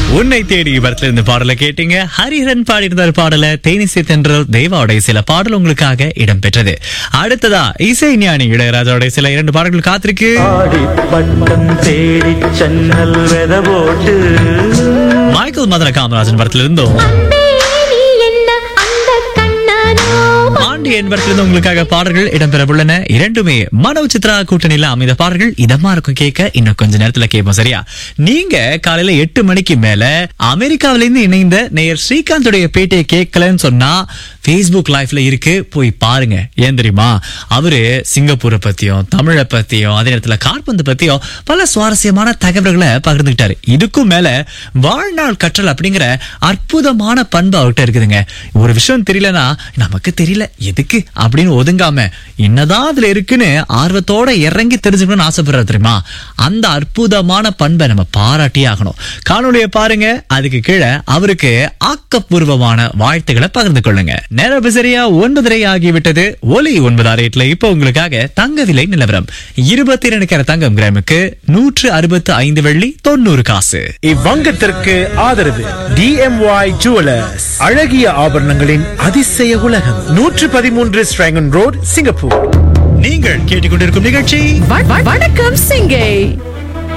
உன்னை தேடி படத்துல இருந்து பாடலை கேட்டீங்க ஹரிஹரன் பாடியிருந்தார் பாடல தேனிசை தென்றல் தேவாவுடைய சில பாடல் உங்களுக்காக இடம்பெற்றது அடுத்ததா இசை ஞானி இளையராஜாவுடைய சில இரண்டு பாடல்கள் காத்திருக்கு ஆடி பட்டம் தேடி சன்னல் வெத போட்டு மைக்கேல் மதுர காமராஜன் படத்துல இருந்தும் அன்பே நீ என்ன அந்த கண்ணனோ ஆண்டி என்பதற்கு இருந்து உங்களுக்காக பாடல்கள் இடம்பெற உள்ளன இரண்டுமே மனோ சித்ரா கூட்டணியில அமைந்த பாடல்கள் இதமா இருக்கும் கேட்க இன்னும் கொஞ்ச நேரத்துல கேட்போம் சரியா நீங்க காலையில எட்டு மணிக்கு மேல அமெரிக்காவில இருந்து இணைந்த நேயர் ஸ்ரீகாந்தோடைய பேட்டியை கேட்கலன்னு சொன்னா Facebook லைவ்ல இருக்கு போய் பாருங்க ஏன் தெரியுமா அவரு சிங்கப்பூரை பத்தியும் தமிழை பத்தியும் அதே நேரத்துல கார்பந்து பத்தியும் பல சுவாரஸ்யமான தகவல்களை பகிர்ந்துகிட்டாரு இதுக்கும் மேல வாழ்நாள் கற்றல் அப்படிங்கிற அற்புதமான பண்பு அவர்கிட்ட இருக்குதுங்க ஒரு விஷயம் தெரியலனா நமக்கு தெரியல எதுக்கு அப்படின்னு ஒதுங்காம என்னதான் அதுல இருக்குன்னு ஆர்வத்தோட இறங்கி தெரிஞ்சுக்கணும்னு ஆசைப்படுறாரு தெரியுமா அந்த அற்புதமான பண்பை நம்ம பாராட்டியே ஆகணும் காணொலியை பாருங்க அதுக்கு கீழே அவருக்கு ஆக்கப்பூர்வமான வாழ்த்துக்களை பகிர்ந்து கொள்ளுங்க நேரம் சரியா ஒன்பதரை ஆகிவிட்டது ஒலி ஒன்பதாம் ரேட்ல இப்ப உங்களுக்காக தங்க விலை நிலவரம் இருபத்தி இரண்டு கேர தங்கம் கிராமுக்கு நூற்று அறுபத்து ஐந்து வெள்ளி தொண்ணூறு காசு இவ்வங்கத்திற்கு ஆதரவு டிஎம்ஒய் ஜுவலர்ஸ் அழகிய ஆபரணங்களின் அதிசய உலகம் நூற்று பதிமூன்று ஸ்ட்ராங்கன் ரோட் சிங்கப்பூர் நீங்கள் கேட்டுக்கொண்டிருக்கும் நிகழ்ச்சி வ- வ- வணக்கம் சிங்கை